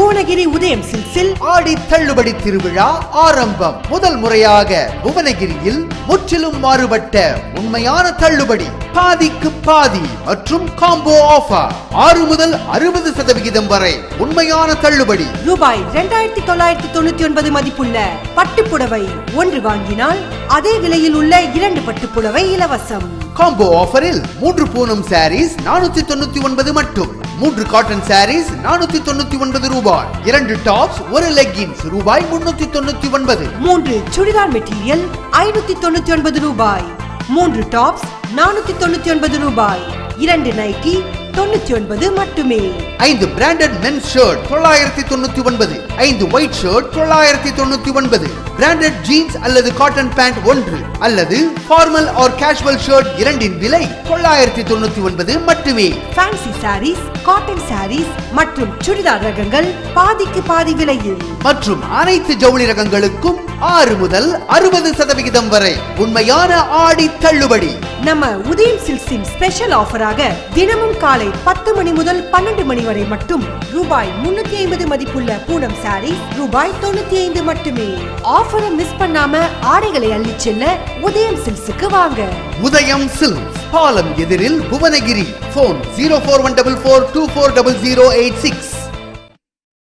புவனகிரி உதயம் சில்க்ஸில் ஆடி தள்ளுபடி திருவிழா ஆரம்பம் முதல் முறையாக புவனகிரியில் முற்றிலும் மாறுபட்ட உண்மையான தள்ளுபடி பாதிக்கு பாதி மற்றும் காம்போ ஆஃபர் ஆறு முதல் அறுபது சதவிகிதம் வரை உண்மையான தள்ளுபடி ரூபாய் இரண்டாயிரத்தி தொள்ளாயிரத்தி தொண்ணூத்தி ஒன்பது மதிப்புள்ள பட்டுப்புடவை ஒன்று வாங்கினால் அதே விலையில் உள்ள இரண்டு பட்டுப்புடவை இலவசம் காம்போ ஆஃபரில் மூன்று பூனம் சாரீஸ் நானூத்தி தொண்ணூத்தி ஒன்பது மட்டும் மூன்று காட்டன் சாரீஸ் நானூத்தி தொண்ணூத்தி ஒன்பது ரூபாய் இரண்டு டாப்ஸ் ஒரு லெக்கின்ஸ் ரூபாய் முன்னூத்தி தொண்ணூத்தி ஒன்பது மூன்று சுடிதார் மெட்டீரியல் ஐநூத்தி தொண்ணூத்தி ஒன்பது ரூபாய் மூன்று டாப்ஸ் நானூத்தி தொண்ணூத்தி ஒன்பது ரூபாய் இரண்டு நைட்டி தொண்ணூத்தி ஒன்பது மட்டுமே ஐந்து பிராண்டட் மென்ஸ் ஷர்ட் தொள்ளாயிரத்தி தொண்ணூத்தி ஒன்பது ஐந்து ஒயிட் ஷர்ட் தொள்ளாயிரத்தி தொண்ணூத்தி ஒன்பது பிராண்டட் ஜீன்ஸ் அல்லது காட்டன் பேண்ட் ஒன்று அல்லது ஃபார்மல் ஆர் கேஷுவல் ஷர்ட் இரண்டின் விலை தொள்ளாயிரத்தி தொண்ணூத்தி ஒன்பது மட்டுமே ஃபேன்சி சாரீஸ் காட்டன் சாரீஸ் மற்றும் சுடிதார் ரகங்கள் பாதிக்கு பாதி விலையில் மற்றும் அனைத்து ஜவுளி ரகங்களுக்கும் ஆறு முதல் அறுபது சதவிகிதம் வரை உண்மையான ஆடி தள்ளுபடி நம்ம உதயம் சில்க்ஸின் ஸ்பெஷல் ஆஃபராக தினமும் காலை பத்து மணி முதல் பன்னெண்டு மணி வரை மட்டும் ரூபாய் முன்னூத்தி ஐம்பது மதிப்புள்ள பூனம் சாரி ரூபாய் தொண்ணூத்தி ஐந்து மட்டுமே ஆஃபரை மிஸ் பண்ணாம ஆடைகளை அள்ளிச் செல்ல உதயம் சில்க்ஸுக்கு வாங்க உதயம் சில்க்ஸ் பாலம் எதிரில் Bhuvanagiri phone zero four one double four two four double zero eight six